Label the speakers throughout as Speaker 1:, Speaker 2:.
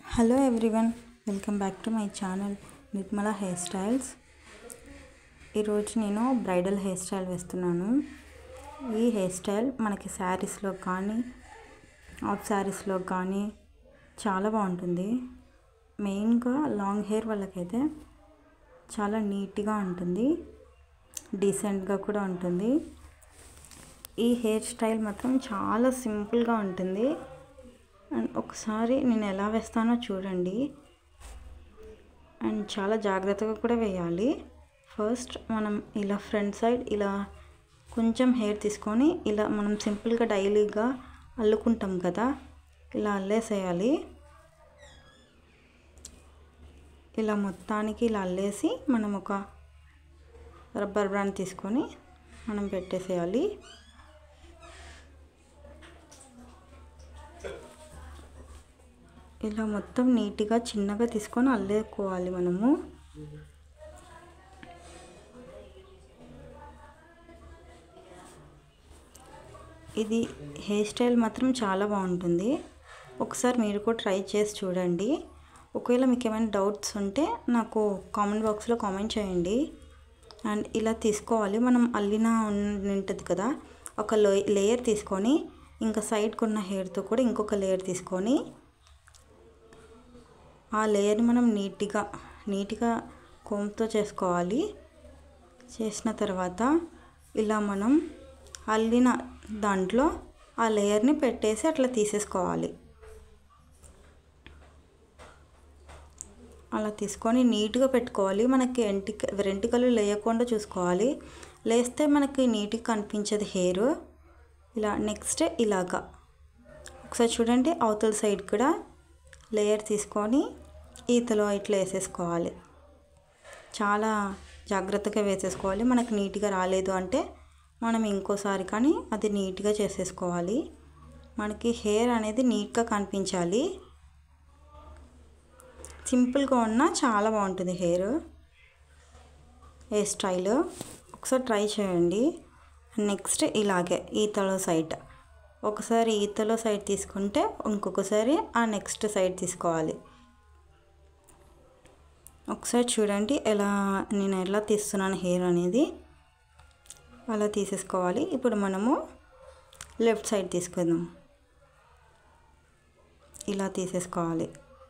Speaker 1: hello everyone welcome back to my channel Nirmala hair styles ఈరోజు నేను bridal hair style వేస్తున్నాను ఈ హెయిర్ స్టైల్ మనకి శారీస్లో కానీ ఆఫ్ శారీస్లో కానీ చాలా బాగుంటుంది మెయిన్గా లాంగ్ హెయిర్ వాళ్ళకైతే చాలా నీట్గా ఉంటుంది డీసెంట్గా కూడా ఉంటుంది ఈ హెయిర్ స్టైల్ మాత్రం చాలా సింపుల్గా ఉంటుంది అండ్ ఒకసారి నేను ఎలా వేస్తానో చూడండి అండ్ చాలా జాగ్రత్తగా కూడా వేయాలి ఫస్ట్ మనం ఇలా ఫ్రంట్ సైడ్ ఇలా కొంచెం హెయిర్ తీసుకొని ఇలా మనం సింపుల్గా డైలీగా అల్లుకుంటాం కదా ఇలా అల్లేసేయాలి ఇలా మొత్తానికి ఇలా అల్లేసి మనం ఒక రబ్బర్ బ్రాండ్ తీసుకొని మనం పెట్టేసేయాలి ఇలా మొత్తం నీట్గా చిన్నగా తీసుకొని అల్లేకోవాలి మనము ఇది హెయిర్ స్టైల్ మాత్రం చాలా బాగుంటుంది ఒకసారి మీరు కూడా ట్రై చేసి చూడండి ఒకవేళ మీకు ఏమైనా డౌట్స్ ఉంటే నాకు కామెంట్ బాక్స్లో కామెంట్ చేయండి అండ్ ఇలా తీసుకోవాలి మనం అల్లిన ఉంటుంది కదా ఒక లేయర్ తీసుకొని ఇంకా సైడ్కి ఉన్న హెయిర్తో కూడా ఇంకొక లేయర్ తీసుకొని ఆ లేయర్ని మనం నీట్గా నీట్గా కోమ్తో చేసుకోవాలి చేసిన తర్వాత ఇలా మనం అల్లిన దాంట్లో ఆ లేయర్ని పెట్టేసి అట్లా తీసేసుకోవాలి అలా తీసుకొని నీట్గా పెట్టుకోవాలి మనకి ఎంటిక వెంటికలు లేయకుండా చూసుకోవాలి లేస్తే మనకి నీట్గా కనిపించదు హెయిర్ ఇలా నెక్స్ట్ ఇలాగా ఒకసారి చూడండి అవతల సైడ్ కూడా లేయర్ తీసుకొని ఈతలో ఇట్లా వేసేసుకోవాలి చాలా జాగ్రత్తగా వేసేసుకోవాలి మనకు నీట్గా రాలేదు అంటే మనం ఇంకోసారి కానీ అది నీట్గా చేసేసుకోవాలి మనకి హెయిర్ అనేది నీట్గా కనిపించాలి సింపుల్గా ఉన్నా చాలా బాగుంటుంది హెయిర్ హెయిర్ స్టైల్ ఒకసారి ట్రై చేయండి నెక్స్ట్ ఇలాగే ఈతలో సైడ్ ఒకసారి ఈతలో సైడ్ తీసుకుంటే ఇంకొకసారి ఆ నెక్స్ట్ సైడ్ తీసుకోవాలి ఒకసారి చూడండి ఎలా నేను ఎలా తీస్తున్నాను హెయిర్ అనేది అలా తీసేసుకోవాలి ఇప్పుడు మనము లెఫ్ట్ సైడ్ తీసుకుందాం ఇలా తీసేసుకోవాలి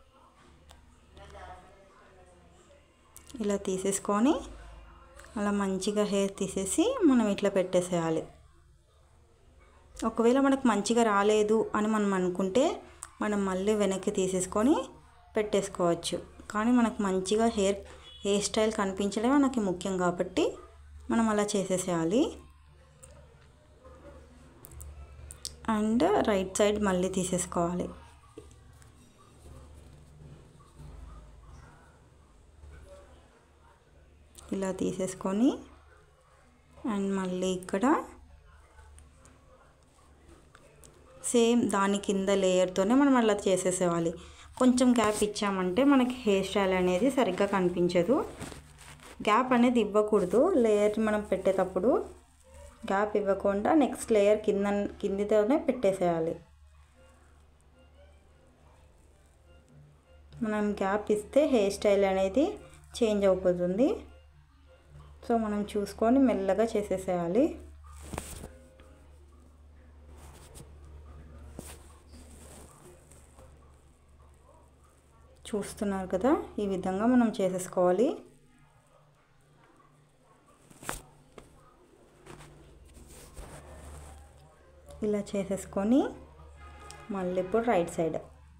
Speaker 1: ఇలా తీసేసుకొని అలా మంచిగా హెయిర్ తీసేసి మనం ఇట్లా పెట్టేసేయాలి ఒకవేళ మనకు మంచిగా రాలేదు అని మనం అనుకుంటే మనం మళ్ళీ వెనక్కి తీసేసుకొని పెట్టేసుకోవచ్చు కానీ మనకు మంచిగా హెయిర్ హెయిర్ స్టైల్ కనిపించడం మనకి ముఖ్యం కాబట్టి మనం అలా చేసేసేయాలి అండ్ రైట్ సైడ్ మళ్ళీ తీసేసుకోవాలి ఇలా తీసేసుకొని అండ్ మళ్ళీ ఇక్కడ సేమ్ దాని కింద లేయర్తోనే మనం అలా చేసేసేవాలి కొంచెం గ్యాప్ ఇచ్చామంటే మనకి హెయిర్ స్టైల్ అనేది సరిగ్గా కనిపించదు గ్యాప్ అనేది ఇవ్వకూడదు లేయర్ మనం పెట్టేటప్పుడు గ్యాప్ ఇవ్వకుండా నెక్స్ట్ లేయర్ కింద కిందితోనే పెట్టేసేయాలి మనం గ్యాప్ ఇస్తే హెయిర్ స్టైల్ అనేది చేంజ్ అయిపోతుంది సో మనం చూసుకొని మెల్లగా చేసేసేయాలి చూస్తున్నారు కదా ఈ విధంగా మనం చేసేసుకోవాలి ఇలా చేసేసుకొని మళ్ళీ ఇప్పుడు రైట్ సైడ్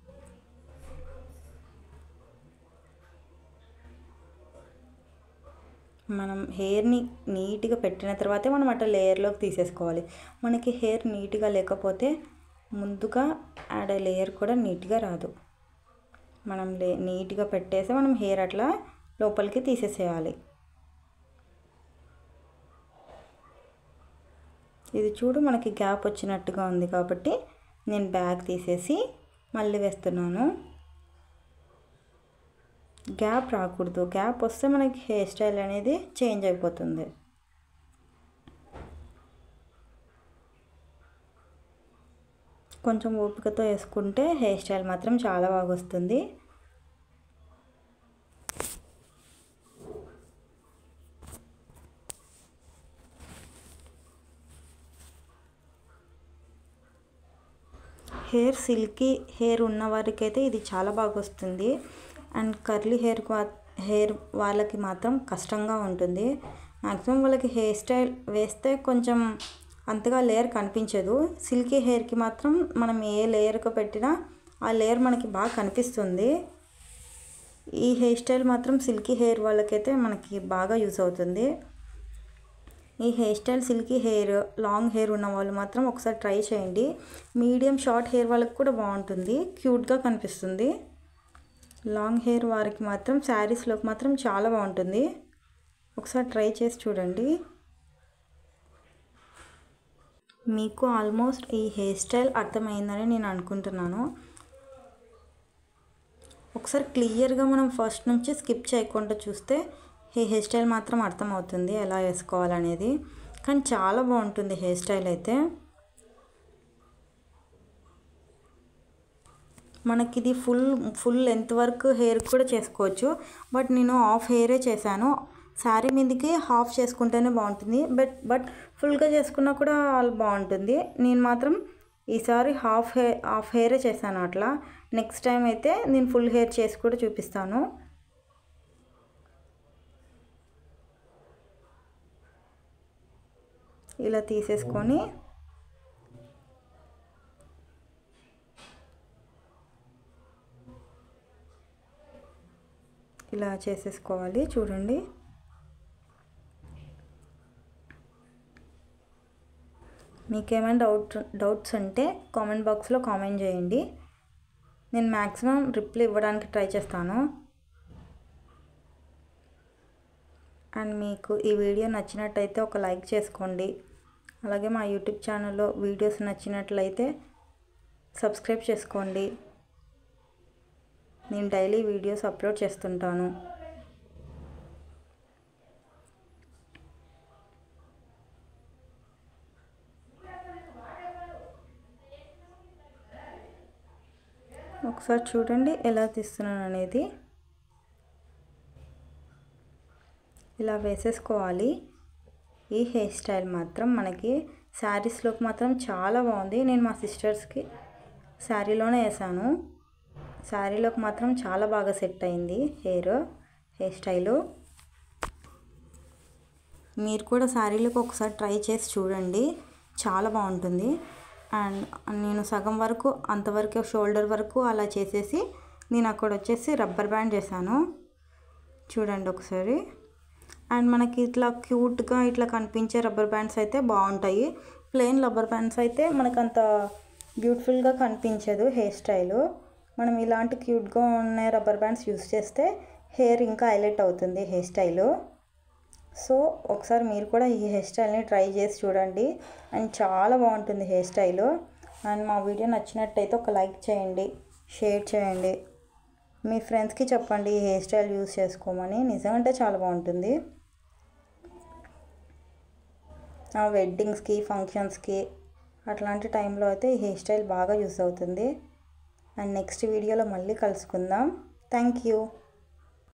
Speaker 1: మనం హెయిర్ని నీట్గా పెట్టిన తర్వాతే మనం అట్లా లేయర్లోకి తీసేసుకోవాలి మనకి హెయిర్ నీట్గా లేకపోతే ముందుగా యాడ్ లేయర్ కూడా నీట్గా రాదు మనం లే నీట్గా పెట్టేసి మనం హెయిర్ అట్లా లోపలికి తీసేసేయాలి ఇది చూడు మనకి గ్యాప్ వచ్చినట్టుగా ఉంది కాబట్టి నేను బ్యాగ్ తీసేసి మళ్ళీ వేస్తున్నాను గ్యాప్ రాకూడదు గ్యాప్ వస్తే మనకి హెయిర్ స్టైల్ అనేది చేంజ్ అయిపోతుంది కొంచెం ఓపికతో వేసుకుంటే హెయిర్ స్టైల్ మాత్రం చాలా బాగా వస్తుంది హెయిర్ సిల్కీ హెయిర్ ఉన్న వారికి అయితే ఇది చాలా బాగా వస్తుంది అండ్ కర్లీ హెయిర్ హెయిర్ వాళ్ళకి మాత్రం కష్టంగా ఉంటుంది మ్యాక్సిమం వాళ్ళకి హెయిర్ స్టైల్ వేస్తే కొంచెం అంతగా లేయర్ కనిపించదు సిల్కీ హెయిర్కి మాత్రం మనం ఏ లేయర్కి పెట్టినా ఆ లేయర్ మనకి బాగా కనిపిస్తుంది ఈ హెయిర్ స్టైల్ మాత్రం సిల్కీ హెయిర్ వాళ్ళకైతే మనకి బాగా యూస్ అవుతుంది ఈ hair style silky hair long hair ఉన్న వాళ్ళు మాత్రం ఒకసారి ట్రై చేయండి మీడియం షార్ట్ హెయిర్ వాళ్ళకి కూడా బాగుంటుంది క్యూట్గా కనిపిస్తుంది లాంగ్ హెయిర్ వారికి మాత్రం శారీస్లోకి మాత్రం చాలా బాగుంటుంది ఒకసారి ట్రై చేసి చూడండి మీకు ఆల్మోస్ట్ ఈ హెయిర్ స్టైల్ అర్థమైందని నేను అనుకుంటున్నాను ఒకసారి క్లియర్గా మనం ఫస్ట్ నుంచి స్కిప్ చేయకుండా చూస్తే ఈ హెయిర్ స్టైల్ మాత్రం అర్థమవుతుంది ఎలా వేసుకోవాలనేది కానీ చాలా బాగుంటుంది హెయిర్ స్టైల్ అయితే మనకి ఇది ఫుల్ ఫుల్ లెంత్ వరకు హెయిర్ కూడా చేసుకోవచ్చు బట్ నేను హాఫ్ హెయిరే చేశాను శారీ మీదకి హాఫ్ చేసుకుంటేనే బాగుంటుంది బట్ బట్ ఫుల్గా చేసుకున్నా కూడా బాగుంటుంది నేను మాత్రం ఈసారి హాఫ్ హెయిర్ హాఫ్ హెయిరే చేశాను అట్లా నెక్స్ట్ టైం అయితే నేను ఫుల్ హెయిర్ చేసి కూడా చూపిస్తాను ఇలా తీసేసుకొని ఇలా చేసేసుకోవాలి చూడండి మీకేమైనా డౌట్ డౌట్స్ ఉంటే కామెంట్ బాక్స్లో కామెంట్ చేయండి నేను మ్యాక్సిమం రిప్లై ఇవ్వడానికి ట్రై చేస్తాను అండ్ మీకు ఈ వీడియో నచ్చినట్టయితే ఒక లైక్ చేసుకోండి అలాగే మా యూట్యూబ్ ఛానల్లో వీడియోస్ నచ్చినట్లయితే సబ్స్క్రైబ్ చేసుకోండి నేను డైలీ వీడియోస్ అప్లోడ్ చేస్తుంటాను ఒకసారి చూడండి ఎలా తీస్తున్నాను అనేది ఇలా వేసేసుకోవాలి ఈ హెయిర్ స్టైల్ మాత్రం మనకి శారీస్లోకి మాత్రం చాలా బాగుంది నేను మా సిస్టర్స్కి శారీలోనే వేసాను శారీలోకి మాత్రం చాలా బాగా సెట్ అయింది హెయిర్ హెయిర్ స్టైలు మీరు కూడా శారీలోకి ఒకసారి ట్రై చేసి చూడండి చాలా బాగుంటుంది అండ్ నేను సగం వరకు అంతవరకు షోల్డర్ వరకు అలా చేసేసి నేను అక్కడ వచ్చేసి రబ్బర్ బ్యాండ్ చేశాను చూడండి ఒకసారి అండ్ మనకి ఇట్లా క్యూట్గా ఇట్లా కనిపించే రబ్బర్ బ్యాండ్స్ అయితే బాగుంటాయి ప్లెయిన్ రబ్బర్ బ్యాండ్స్ అయితే మనకు అంత బ్యూటిఫుల్గా కనిపించదు హెయిర్ స్టైలు మనం ఇలాంటి క్యూట్గా ఉన్న రబ్బర్ బ్యాండ్స్ యూస్ చేస్తే హెయిర్ ఇంకా హైలైట్ అవుతుంది హెయిర్ స్టైలు సో ఒకసారి మీరు కూడా ఈ హెయిర్ స్టైల్ని ట్రై చేసి చూడండి అండ్ చాలా బాగుంటుంది హెయిర్ స్టైలు అండ్ మా వీడియో నచ్చినట్టయితే ఒక లైక్ చేయండి షేర్ చేయండి మీ ఫ్రెండ్స్కి చెప్పండి ఈ హెయిర్ స్టైల్ యూస్ చేసుకోమని నిజమంటే చాలా బాగుంటుంది వెడ్డింగ్స్కి ఫంక్షన్స్కి అట్లాంటి టైంలో అయితే ఈ హెయిర్ స్టైల్ బాగా యూస్ అవుతుంది అండ్ నెక్స్ట్ వీడియోలో మళ్ళీ కలుసుకుందాం థ్యాంక్ యూ